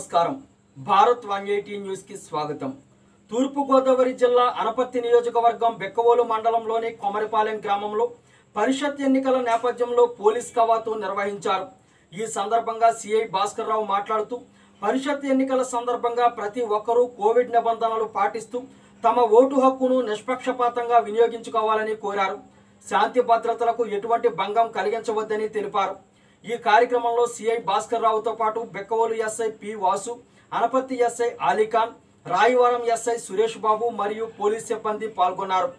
నమస్కారం Bharat one eighty న్యూస్కి స్వాగతం తూర్పుగోదావరి జిల్లా అనపత్తి నియోజకవర్గం బెక్కవోలు మండలంలోని కొమరిపాలెం గ్రామంలో పరిషత్ ఎన్నికల నేపథ్యంలో పోలీస్ కవాతు నిర్వహించారు ఈ సందర్భంగా సిఐ భాస్కర్ రావు మాట్లాడుతూ పరిషత్ ఎన్నికల సందర్భంగా ప్రతి ఒక్కరూ కోవిడ్ నిబంధనలు పాటిస్తూ తమ ఓటు హక్కును నిష్పక్షపాతంగా వినియోగించుకోవాలని కోరారు శాంతి భద్రతలకు ఎటువంటి భంగం కలిగించవద్దని తెలిపారు ఈ కార్యక్రమంలో సిఐ భాస్కర్ రావుతో పాటు Bekkavolu SI P Vasu Anaparthi SI Alikhan Rayavaram SI Suresh Babu మరియు పోలీస్ సిబ్బంది పాల్గొన్నారు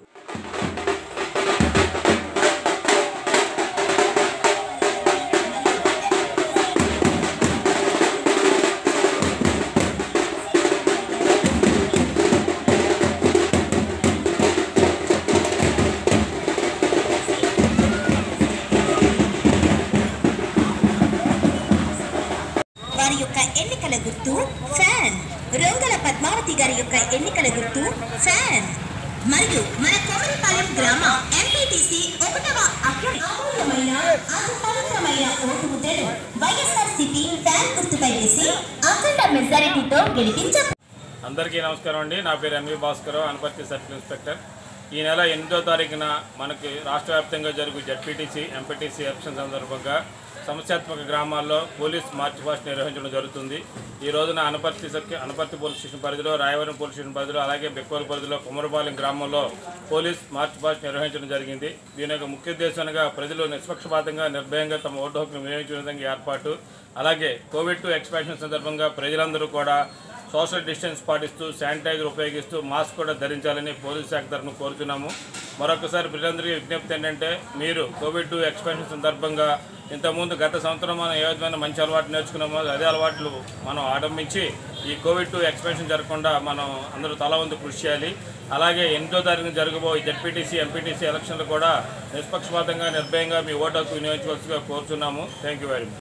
వారి యొక్క ఎన్నికల గుర్తు ఫ్యాన్ రంగుల పద్మావతి గారి యొక్క ఎన్నికల గుర్తు ఫ్యాన్ మరియు మన కోమరిపాలెం గ్రామ ఎంపీటీసీ ఒకటవ అభ్యర్థి అమూల్యమైన అతి పవిత్రమైన ఓటు ముద్రను వైఎస్ఆర్సీపీ ఫ్యాన్ గుర్తుపై వేసి అఖండ మెజారిటీతో గెలిపించ అందరికీ నమస్కారం అండి నా పేరు NV Bhaskar Anaparthi circle inspector ఈ నెల ఎనిమిదో తారీఖున మనకి రాష్ట్ర వ్యాప్తంగా జరుగు జడ్పీటీసీ ఎంపీటీసీ ఎలక్షన్ సందర్భంగా సమస్యాత్మక గ్రామాల్లో పోలీస్ మార్చ్ పాస్ట్ నిర్వహించడం జరుగుతుంది ఈ రోజున Anaparthi circle Anaparthi police station పరిధిలో రాయవరం పోలీస్ స్టేషన్ పరిధిలో అలాగే బెక్కోలు పరిధిలో కుమరపాలెం గ్రామంలో పోలీస్ మార్చ్ పాస్ట్ నిర్వహించడం జరిగింది దీని యొక్క ముఖ్య ఉద్దేశంగా ప్రజలు నిష్పక్షపాతంగా నిర్భయంగా తమ ఓటు హక్కును వినియోగించే విధంగా ఏర్పాటు అలాగే కోవిడ్ టు ఎక్స్పాన్షన్ సందర్భంగా ప్రజలందరూ కూడా సోషల్ డిస్టెన్స్ పాటిస్తూ శానిటైజర్ ఉపయోగిస్తూ మాస్క్ కూడా ధరించాలని పోలీస్ శాఖ తరఫున కోరుతున్నాము మరొకసారి ప్రజలందరికీ విజ్ఞప్తి ఏంటంటే మీరు కోవిడ్ టూ ఎక్స్పాన్షన్ సందర్భంగా ఇంతకుముందు గత సంవత్సరం మనం ఏ విధమైన మంచి అలవాటు నేర్చుకున్నామో అదే అలవాట్లు మనం ఆరంభించి ఈ కోవిడ్ టూ ఎక్స్పాన్షన్ జరగకుండా మనం అందరూ తల వంతు కృషి చేయాలి అలాగే ఎనిమిదో తారీఖున జరగబో జడ్పీటీసీ ఎంపీటీసీ ఎలక్షన్లు కూడా నిష్పక్షపాతంగా నిర్భయంగా మీ ఓటు హక్కు వినియోగించవలసిగా కోరుతున్నాము థ్యాంక్ యూ వెరీ మచ్